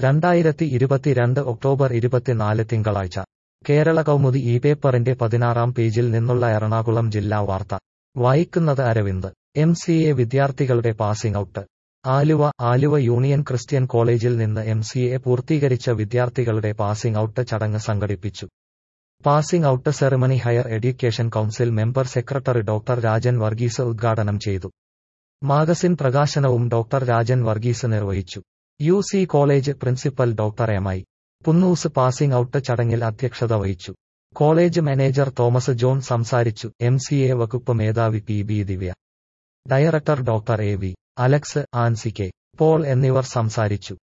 രണ്ടായിരത്തി ഇരുപത്തിരണ്ട് ഒക്ടോബർ ഇരുപത്തിനാല് തിങ്കളാഴ്ച കേരള കൗമുദി ഈ പേപ്പറിന്റെ പതിനാറാം പേജിൽ നിന്നുള്ള എറണാകുളം ജില്ലാ വാർത്ത വായിക്കുന്നത് അരവിന്ദ് എം സി എ വിദ്യാർത്ഥികളുടെ passing out Aluva Aluva Union Christian കോളേജിൽ നിന്ന് എം സി എ പൂർത്തീകരിച്ച വിദ്യാർത്ഥികളുടെ പാസിംഗ് ഔട്ട് ചടങ്ങ് സംഘടിപ്പിച്ചു passing out ceremony higher education council member secretary doctor Rajan Varghese ഉദ്ഘാടനം ചെയ്തു മാഗസിൻ പ്രകാശനവും ഡോക്ടർ രാജൻ വർഗീസ് നിർവഹിച്ചു U C college principal doctor M I Punnoose passing out ചടങ്ങിൽ അധ്യക്ഷത വഹിച്ചു കോളേജ് മാനേജർ തോമസ് ജോൺ സംസാരിച്ചു എം സി എ വകുപ്പ് മേധാവി P B Divya director doctor A V Alex Ancy K Paul എന്നിവർ സംസാരിച്ചു